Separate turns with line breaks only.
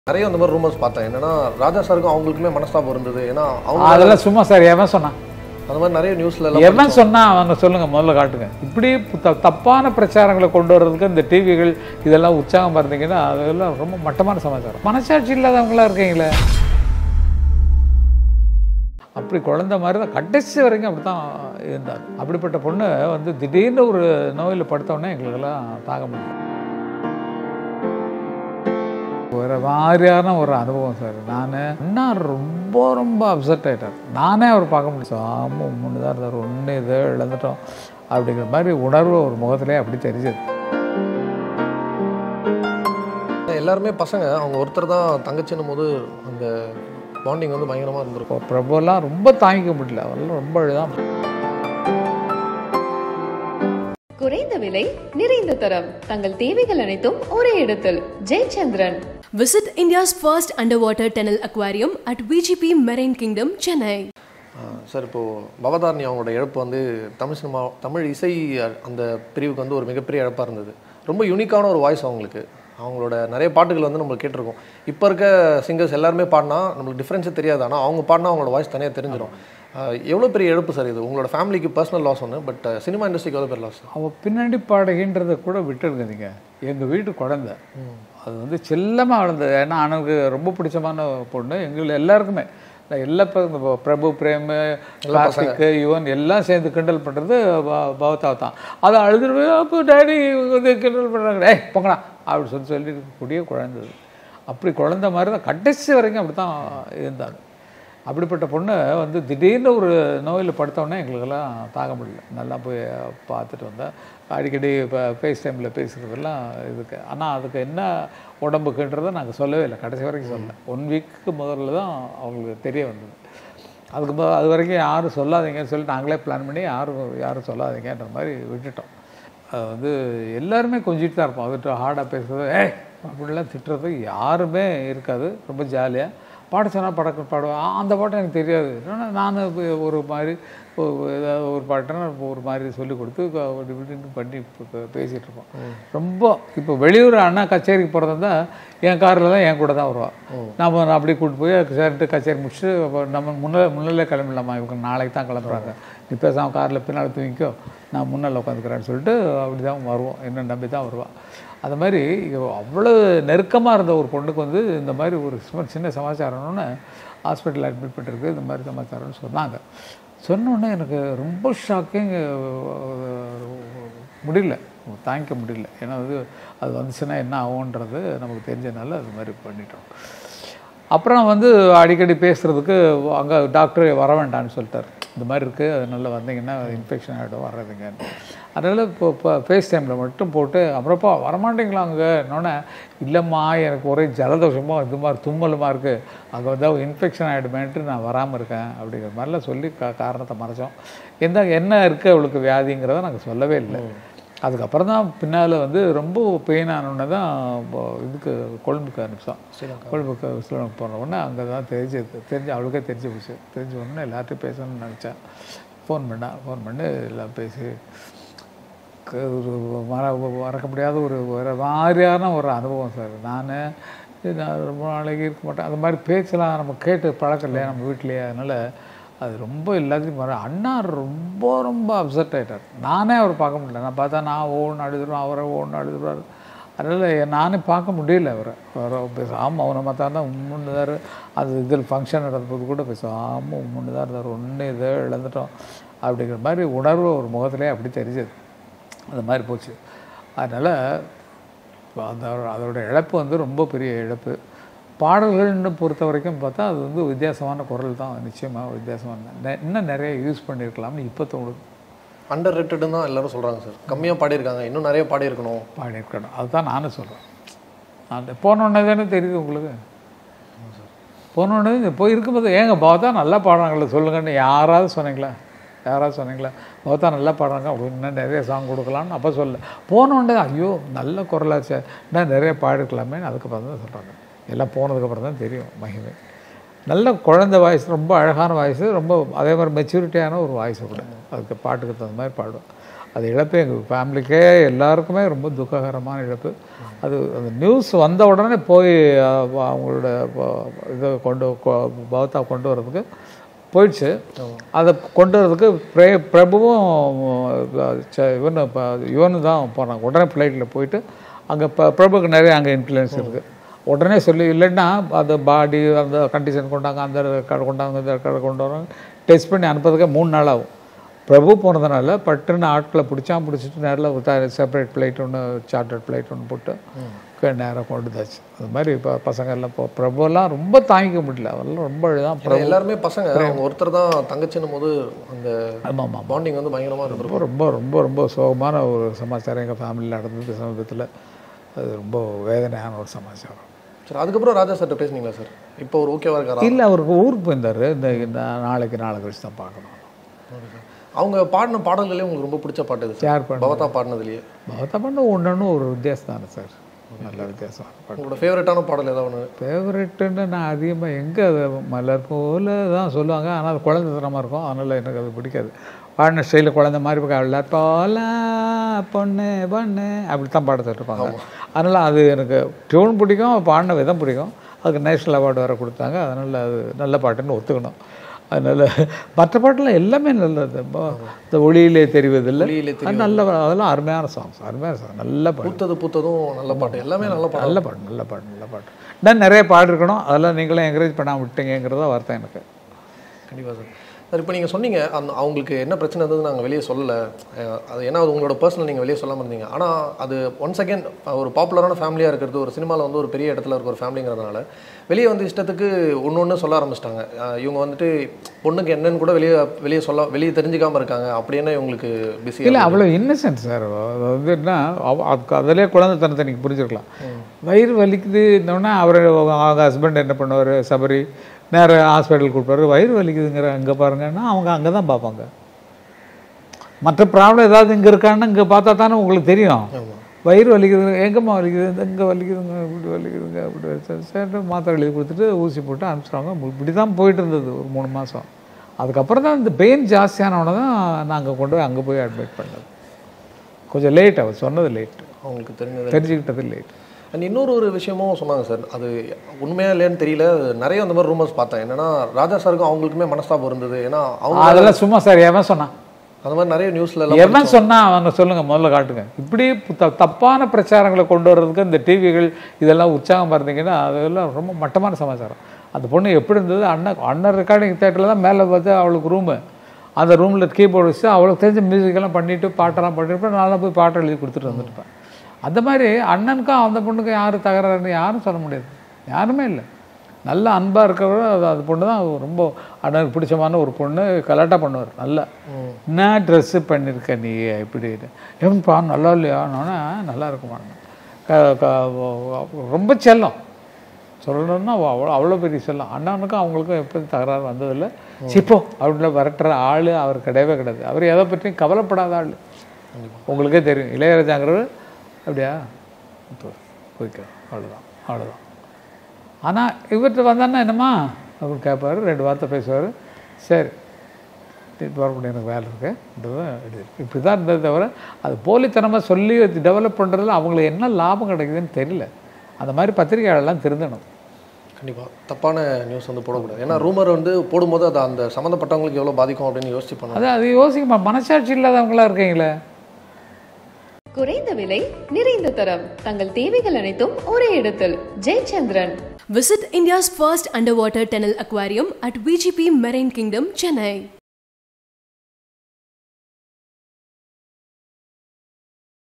நிறைய அந்த மாதிரி ரூமர்ஸ் பார்த்தேன் என்னன்னா ராஜா சாருக்கும் அவங்களுக்குமே மனஸ்தாபம் இருந்தது ஏன்னா அவங்க
அதெல்லாம் சும்மா சார் எவன் சொன்னான்
அந்த மாதிரி நிறைய நியூஸ்ல எல்லாம்
எவன் சொன்னா அவங்க சொல்லுங்க முதல்ல காட்டுங்க இப்படி த- தப்பான பிரச்சாரங்களை கொண்டு வர்றதுக்கு இந்த டிவிகள் இதெல்லாம் உற்சாகம் இருந்தீங்கன்னா அதெல்லாம் ரொம்ப மட்டமான சமாச்சாரம் மனசாட்சி இல்லாதவங்களா இருக்கீங்களே அப்படி குழந்த மாதிரி தான் கடைசி வரைக்கும் அப்படி தான் இருந்தாங்க அப்படிப்பட்ட பொண்ணு வந்து திடீர்னு ஒரு நோயில் படுத்தோடனே எங்களுக்கெல்லாம் தாங்க முடியல ஒரு மாதிரியான ஒரு அனுபவம் சார் நான் அண்ணா ரொம்ப ரொம்ப அப்செட் ஆகிட்டார் நானே அவர் பார்க்க முடியும் ஆமாம் முன்னு தான் இருந்தார் ஒன்று இதை இழந்துட்டோம் அப்படிங்கிற மாதிரி உணர்வு ஒரு முகத்திலே அப்படி தெரிஞ்சது
எல்லாருமே பசங்க அவங்க ஒருத்தர் தான் தங்கச்சின்னும் போது அந்த பாண்டிங் வந்து பயங்கரமா இருந்திருக்கும்
இப்போ பிரபுலாம் ரொம்ப தாங்கிக்க முடியல அவரெல்லாம் ரொம்ப அழுதான்
குறைந்த விலை நிறைந்த தரம் தங்கள் தேவைகள் அனைத்தும் ஒரே இடத்தில் Jayachandran
Visit India's first underwater tunnel aquarium at VGP Marine Kingdom, Chennai.
Sir இப்போ பவதாரணி அவங்களோட இழப்பு வந்து தமிழ் சினிமா தமிழ் இசை அந்த பிரிவுக்கு வந்து ஒரு மிகப்பெரிய இழப்பாக இருந்தது ரொம்ப யூனிக்கான ஒரு வாய்ஸ் அவங்களுக்கு அவங்களோட நிறைய பாட்டுகள் வந்து நம்மளுக்கு கேட்டிருக்கோம் இப்போ இருக்க சிங்கர்ஸ் எல்லாருமே பாடினா நம்மளுக்கு டிஃப்ரென்ஸே தெரியாது ஆனால் அவங்க பாடினா அவங்களோட வாய்ஸ் தனியாக தெரிஞ்சிடும் எவ்வளோ பெரிய இழப்பு சார் இது உங்களோட ஃபேமிலிக்கு பர்சனல் லாஸ் ஒன்று பட் சினிமா இண்டஸ்ட்ரிக்கு எவ்வளோ பெரிய லாஸ்
அவள் பின்னாடி பாடகின்றதை கூட விட்டுருங்க நீங்கள் எங்கள் வீட்டு குழந்தை அது வந்து செல்லமாக வளர்ந்தது ஏன்னா எனக்கு ரொம்ப பிடிச்சமான பொண்ணு எங்கள் எல்லாருக்குமே இந்த எல்லா ப- இந்த பிரபு பிரேம் கார்த்திக் யுவன் எல்லாம் சேர்ந்து கிண்டல் பண்ணுறது பவதா தான் அதை அழுதுட்டு அப்போ டேடி வந்து கிண்டல் பண்ணுறாங்க டேய் போங்கடா அப்படி சொல்லி சொல்லி இருக்கக்கூடிய குழந்தை அது. அப்படி குழந்தை மாதிரி தான் கடைசி வரைக்கும் அப்படி தான் இருந்தாங்க அப்படிப்பட்ட பொண்ணு வந்து திடீர்னு ஒரு நோயில் படுத்தோடனே எங்களுக்கெல்லாம் தாங்க முடியல நல்லா போய் பார்த்துட்டு வந்தேன் அடிக்கடி இப்போ ஃபேஸ் டைமில் பேசுகிறதெல்லாம் இதுக்கு ஆனால் அதுக்கு என்ன உடம்புக்குன்றதை நாங்கள் சொல்லவே இல்லை கடைசி வரைக்கும் சொல்லல ஒன் வீக்கு முதல்ல தான் அவங்களுக்கு தெரிய வந்தது அதுக்கு மொ- அது வரைக்கும் யாரும் சொல்லாதீங்கன்னு சொல்லி நாங்களே பிளான் பண்ணி யாரும் யாரும் சொல்லாதீங்கன்ற மாதிரி விட்டுட்டோம் அது வந்து எல்லாருமே கொஞ்சிட்டு தான் இருப்போம் அதுட்டு ஹார்டாக பேசுறது ஏய் அப்படிலாம் திட்டுறது யாருமே இருக்காது ரொம்ப ஜாலியாக பாட சொன்னால் படக்கு பாடுவேன் "ஆ, அந்த பாட்டு எனக்கு தெரியாது ஆனால் நான் ஒரு மாதிரி ஒரு ஏதாவது ஒரு பாட்டுனா ஒரு மாதிரி சொல்லி கொடுத்து க- அப்படி இப்படின்னு பண்ணி ப- ப- பேசிகிட்டு இருப்போம் ரொம்ப இப்போ வெளியூர் அண்ணா கச்சேரிக்கு போகிறதா என் காரில் தான் என் கூட தான் வருவாள் நம்ம அப்படி கூப்பிட்டு போய் சரிட்டு கச்சேரி முடிச்சுட்டு அப்ப நம்ம முன்ன முன்னிலே கிளம்பிடலாமா இவங்க நாளைக்கு தான் கிளம்புறாங்க நீ பேசாமல் காரில் பின்னால் தூங்கிக்கோ நான் முன்னால் உட்காந்துக்கிறேன்னு சொல்லிட்டு அப்படி தான் வருவோம் என்ன நம்பி தான் வருவாள் அது மாதிரி இவ அவ்வளோ நெருக்கமாக இருந்த ஒரு பொண்ணுக்கு வந்து இந்த மாதிரி ஒரு சும்மா சின்ன சமாச்சாரம்னு ஹாஸ்பிட்டல் அட்மிட் பண்ணிருக்கு இந்த மாதிரி சமாச்சாரம்னு சொன்னாங்க சொன்ன உடனே எனக்கு ரொம்ப ஷாக்கிங் முடியல தாங்கிக்க முடியல ஏன்னா அது அது வந்துச்சுன்னா என்ன ஆகுன்றது நமக்கு தெரிஞ்சனால அது மாதிரி பண்ணிட்டோம் அப்புறம் வந்து அடிக்கடி பேசுகிறதுக்கு அங்கே டாக்டர் வர வேண்டாம்னு சொல்லிட்டார் இந்த மாதிரி இருக்குது அதனால வந்தீங்கன்னா இன்ஃபெக்ஷன் ஆகிடும் வர்றதுங்க அதனால் இப்போ இப்போ ஃபேஸ் டைமில் மட்டும் போட்டு அப்புறப்பா வரமாட்டீங்களா அங்கே என்னொன்னே இல்லைம்மா எனக்கு ஒரே ஜலதோஷமோ இது மாதிரி தும்மலுமா இருக்குது அங்கே வந்து இன்ஃபெக்ஷன் ஆகிடுமேன்ட்டு நான் வராமல் இருக்கேன் அப்படிங்கிற மாதிரிலாம் சொல்லி கா காரணத்தை மறைச்சோம் எந்த என்ன இருக்குது அவளுக்கு வியாதிங்கிறத நாங்கள் சொல்லவே இல்லை அதுக்கப்புறம் தான் பின்னால் வந்து ரொம்ப பெயின் ஆனோடனே தான் இப்போ இதுக்கு கொழும்புக்கு அனுப்பிச்சோம் கொழும்புக்கு ஸ்ரீலங்கா போன உடனே அங்கே தான் தெரிஞ்சு தெரிஞ்சு அவளுக்கே தெரிஞ்சு போச்சு தெரிஞ்ச உடனே எல்லார்ட்டையும் பேசணும்னு நினச்சேன் ஃபோன் பண்ணா ஃபோன் பண்ணி எல்லாம் பேசி க- ஒரு மற மறக்க முடியாத ஒரு ஒரு மாதிரியான ஒரு அனுபவம் சார் நான் நான் ரொம்ப நாளைக்கு இருக்க மாட்டேன் அது மாதிரி பேச்செல்லாம் நம்ம கேட்டு பழக்கம் இல்லையா நம்ம வீட்லேயே அதனால் அது ரொம்ப எல்லாத்தையும் மற அண்ணா ரொம்ப ரொம்ப அப்செட் ஆகிட்டார் நானே அவர் பார்க்க முடியல நான் பார்த்தா நான் ஓன்னு அழுதுருவேன் அவரை ஓன்னு அழுதுருவார் அதனால் நானே பார்க்க முடியல அவரை அவரை பேச ஆமாம் அவனை பார்த்தா தான் உம்முன்னு தான் அது இதில் ஃபங்க்ஷன் நடந்தபோது கூட பேசுவோம் ஆமாம் உம்முன்னு தான் இருந்தார் ஒன்று இதை இழந்துட்டோம் அப்படிங்கிற மாதிரி உணர்வு ஒரு முகத்திலே அப்படி தெரிஞ்சது அது மாதிரி போச்சு அதனால் அந்த அதோட இழப்பு வந்து ரொம்ப பெரிய இழப்பு பாடல்கள்னு பொறுத்த வரைக்கும் பார்த்தா அது வந்து வித்தியாசமான குரல் தான் நிச்சயமாக வித்தியாசமான நெ- இன்னும் நிறைய யூஸ் பண்ணியிருக்கலாம்னு இப்போ தோணுது
அண்டர் ரேட்டட்னு தான் எல்லாரும் சொல்றாங்க சார் கம்மியாக பாடியிருக்காங்க இன்னும் நிறைய பாடியிருக்கணும்
பாடியிருக்கணும் அதுதான் நானும் சொல்கிறேன் நான் போனோடனே தானே தெரியுது உங்களுக்கு போனோடனே இந்த போய் இருக்கும்போது ஏங்க பவதா நல்லா பாடுறாங்களே சொல்லுங்கன்னு யாராவது சொன்னீங்களா யாராவது சொன்னீங்களா பவதா நல்லா பாடுறாங்க அப்படின்னு இன்னும் நிறைய சாங் கொடுக்கலான்னு அப்போ சொல்ல போனோடனே ஐயோ நல்ல குரலாச்சே இன்னும் நிறைய பாடிருக்கலாமேன்னு அதுக்கப்புறம் தான் சொல்கிறாங்க எல்லாம் போனதுக்கப்புறம் தான் தெரியும் மகிமை நல்ல குழந்தை வாய்ஸ் ரொம்ப அழகான வாய்ஸ் ரொம்ப அதே மாதிரி மெச்சூரிட்டியான ஒரு வாய்ஸ் கூட அதுக்கு பாட்டுக்கு தகுந்த மாதிரி பாடுவேன் அது இழப்பு எங்கள் ஃபேமிலிக்கே எல்லாருக்குமே ரொம்ப துக்ககரமான இழப்பு அது அந்த நியூஸ் வந்த உடனே போய் அஹ், அவங்களோட ப- இதை கொண்டு கொ- பவத்தா கொண்டு வரதுக்கு போயிடுச்சு அதை கொண்டு வரதுக்கு பிரே பிரபுவும் அஹ், ச- இவனு இப்போ இவனு தான் போனாங்க உடனே ஃப்ளைட்டில் போயிட்டு அங்கே பிரபுக்கு நிறைய அங்கே இன்ஃப்ளூயன்ஸ் இருக்குது உடனே சொல்லி இல்லைன்னா அந்த பாடி அந்த கண்டிஷன் கொண்டாங்க அந்த கடை கொண்டாங்க இந்த கடை கொண்டு வராங்க டெஸ்ட் பண்ணி அனுப்புறதுக்கே மூணு நாள் ஆகும் பிரபு போனதுனால பட்டுன்னு ஆட்களை பிடிச்சான் பிடிச்சிட்டு நேரில் செப்பரேட் ஃப்ளைட் ஒன்று சார்ட்டர்ட் ஃப்ளைட் ஒன்று போட்டு நேராக கொண்டு தாச்சு அது மாதிரி இப்போ பசங்க எல்லாம் இப்போ பிரபுலாம் ரொம்ப தாங்கிக்க முடியல அவரெல்லாம் ரொம்ப தான்
ஏன்னா எல்லாருமே பசங்க அவங்க ஒருத்தர் தான் தங்கச்சின்னும் போது அந்த
ஆமாம் ஆமாம்
பாண்டிங் வந்து பயங்கரமாக இருந்திருக்கும்
ரொம்ப ரொம்ப ரொம்ப ரொம்ப சோகமான ஒரு சமாச்சாரம் எங்கள் ஃபேமிலியில் நடந்தது சமீபத்தில் அது ரொம்ப வேதனையான ஒரு சமாச்சாரம்
சரி அதுக்கப்புறம் ராஜா சார்ட்ட பேசுனீங்களா சார் இப்போ ஒரு ஓகேவா இருக்காரா
இல்லை அவருக்கு ஊருக்கு போயிருந்தார் இந்த இந்த நாளைக்கு நாளை கழிச்சு தான் பார்க்கணும்
அவங்க பாடின பாடல்களே உங்களுக்கு ரொம்ப பிடிச்ச பாட்டு இது சார்
யார் பண்ண
பவதா பாடினதுலயே
பகத்தா பண்ண ஒன்று ஒரு வித்தியாசம் தானே சார் நல்ல வித்தியாசம் பாட்டு
உங்களோட ஃபேவரட்டான பாடல் ஏதாவது ஒன்று
ஃபேவரெட்டுன்னு நான் அதிகமாக எங்கே அது மலர் போல தான் சொல்லுவாங்க ஆனால் அது குழந்தைத்தனமாக இருக்கும் அதனால் எனக்கு அது பிடிக்காது பாடின ஸ்டைலில் குழந்த மாதிரி இருக்கும் மலர் போல பொண்ணு பொண்ணு அப்படி தான் பாட சொல்லிருப்பாங்க அதனால் அது எனக்கு டியூன் பிடிக்கும் பாடின விதம் பிடிக்கும் அதுக்கு நேஷ்னல் அவார்டு வேறு கொடுத்தாங்க அதனால் அது நல்ல பாட்டுன்னு ஒத்துக்கணும் அதனால் மற்ற பாட்டெல்லாம் எல்லாமே நல்லது இப்போ இந்த ஒளியிலே தெரிவதில்லை
ஒளியிலே
அது நல்ல அதெல்லாம் அருமையான சாங்ஸ் அருமையான சாங் நல்ல பாட்டு
பூத்தது பூத்ததும் நல்ல பாட்டு எல்லாமே நல்ல பாட்டு
நல்ல பாட்டு நல்ல பாட்டு நல்ல பாட்டு நான் நிறைய பாடிருக்கணும் அதெல்லாம் நீங்களும் என்கரேஜ் பண்ணாம விட்டீங்கிறதா வருத்தம் எனக்கு
கண்டிப்பாக சார் சார் இப்போ நீங்கள் சொன்னீங்க அந்த அவங்களுக்கு என்ன பிரச்சனை இருந்தது நாங்கள் வெளியே சொல்லலை அஹ் அது ஏன்னா அது உங்களோட பர்சனல் நீங்கள் வெளியே சொல்லாமல் இருந்தீங்க ஆனால் அது ஒன்ஸ் அகேன் ஒரு பாப்புலரான ஃபேமிலியாக இருக்கிறது ஒரு சினிமாவில் வந்து ஒரு பெரிய இடத்துல இருக்க ஒரு ஃபேமிலிங்கிறதுனால வெளியே வந்து இஷ்டத்துக்கு ஒன்று ஒன்று சொல்ல ஆரம்பிச்சிட்டாங்க இவங்க வந்துட்டு பொண்ணுக்கு என்னன்னு கூட வெளியே வெளியே சொல்ல வெளியே தெரிஞ்சுக்காம இருக்காங்க அப்படின்னு இவங்களுக்கு பிஸி
இல்லை அவ்வளோ இன்னசென்ட் சார் அது வந்து என்ன அவ- அதுக்கு அதிலே குழந்தைத்தனத்தை நீங்கள் புரிஞ்சுக்கலாம் வயிறு வலிக்குது இன்னொன்னே அவர் அவங்க ஹஸ்பண்ட் என்ன பண்ணுவார் சபரி நேராக ஹாஸ்பிட்டல் கூப்பிட்டாரு வயிறு வலிக்குதுங்கிற அங்கே பாருங்கன்னா அவங்க அங்கே தான் பார்ப்பாங்க மற்ற ப்ராப்ளம் ஏதாவது இங்கே இருக்கான்னு இங்கே பார்த்தா தானே உங்களுக்கு தெரியும் வயிறு வலிக்குது எங்கம்மா வலிக்குது இங்கே வலிக்குதுங்க இப்படி வலிக்குதுங்க அப்படி வலிக்குது. சரி மாத்திரை எழுதி கொடுத்துட்டு ஊசி போட்டு அனுப்பிச்சிடுவாங்க இப்படி தான் போயிட்டு இருந்தது ஒரு மூணு மாதம் அதுக்கப்புறம் தான் இந்த பெயின் ஜாஸ்தியானவன தான் நாங்கள் கொண்டு போய் அங்கே போய் அட்மிட் பண்ணது கொஞ்சம் லேட் அவர் சொன்னது லேட்
அவங்களுக்கு தெரிஞ்சது
தெரிஞ்சுக்கிட்டது லேட்
அண்ட் இன்னொரு ஒரு விஷயமும் சொன்னாங்க சார் அது உண்மையா இல்லையான்னு தெரியல நிறைய அந்த மாதிரி ரூமர்ஸ் பார்த்தேன் என்னன்னா ராஜா சாருக்கும் அவங்களுக்குமே மனஸ்தாபம் இருந்தது ஏன்னா அவங்க
அதெல்லாம் சும்மா சார் எவன் சொன்னான்
அந்த மாதிரி நிறைய நியூஸ்ல எல்லாம்
எவன் சொன்னா அவங்க சொல்லுங்க முதல்ல காட்டுங்க இப்படி த- தப்பான பிரச்சாரங்களை கொண்டு வர்றதுக்கு இந்த டிவிகள் இதெல்லாம் உற்சாகம் பார்த்தீங்கன்னா அதெல்லாம் ரொம்ப மட்டமான சமாச்சாரம் அந்த பொண்ணு எப்படி இருந்தது அண்ணன் அண்ணன் ரெக்கார்டிங் தேட்டரில் தான் மேலே பார்த்து அவளுக்கு ரூமு அந்த ரூமில் கீபோர்டு வச்சு அவளுக்கு தெரிஞ்ச மியூசிக்கெல்லாம் பண்ணிட்டு பாட்டெல்லாம் பண்ணிட்டு நான் போய் பாட்டை எழுதி கொடுத்துட்டு வந்துருப்பேன் அந்த மாதிரி அண்ணனுக்கும் அந்த பொண்ணுக்கும் யாரும் தகராறுன்னு யாரும் சொல்ல முடியாது யாருமே இல்லை நல்ல அன்பாக இருக்கிறவர் அது அது பொண்ணு தான் ரொம்ப அண்ணனுக்கு பிடிச்சமான ஒரு பொண்ணு கலாட்டா பண்ணுவார் நல்லா என்ன ட்ரெஸ்ஸு பண்ணியிருக்க நீ இப்படி ஏன்பா நல்லா இல்லையா நானே நல்லா இருக்குமான்னு க க- ரொம்ப செல்லம் சொல்லணும்னா அவ- அவ்வளோ அவ்வளோ பெரிய செல்லம் அண்ணனுக்கும் அவங்களுக்கும் எப்படி தகராறு வந்ததில்லை சிப்போ அப்படின்ற விரட்டுற ஆள் அவர் கிடையவே கிடையாது அவர் எதை பற்றியும் கவலைப்படாத ஆள் உங்களுக்கே தெரியும் இளையராஜாங்கிறவர் அப்படியா இப்போ போய்க்க அவ்வளோதான் அவ்வளோதான் ஆனால் இவர்கிட்ட வந்தான்னா என்னம்மா அப்படின்னு கேட்பாரு ரெண்டு வார்த்தை பேசுவார் சரி வரக்கூடிய எனக்கு வேலை இருக்குன்றதை இப்படி தான் இருந்தது தவிர அது போலித்தனமாக சொல்லி டெவலப் பண்ணுறதுல அவங்களுக்கு என்ன லாபம் கிடைக்குதுன்னு தெரியல அந்த மாதிரி பத்திரிகையாளர்லாம் திருந்தணும்
கண்டிப்பா தப்பான நியூஸ் வந்து போடக்கூடாது ஏன்னா ரூமர் வந்து போடும்போது அது அந்த சம்மந்தப்பட்டவங்களுக்கு எவ்வளவு பாதிக்கும் அப்படின்னு யோசிச்சு பண்ணணும்
அது அது யோசிக்க மனசாட்சி இல்லாதவங்களா இருக்கீங்களே
குறைந்த விலை நிறைந்த தரம் தங்கள் தேவைகள் அனைத்தும் ஒரே இடத்தில் Jayachandran
Visit India's first underwater tunnel aquarium at VGP Marine Kingdom, Chennai.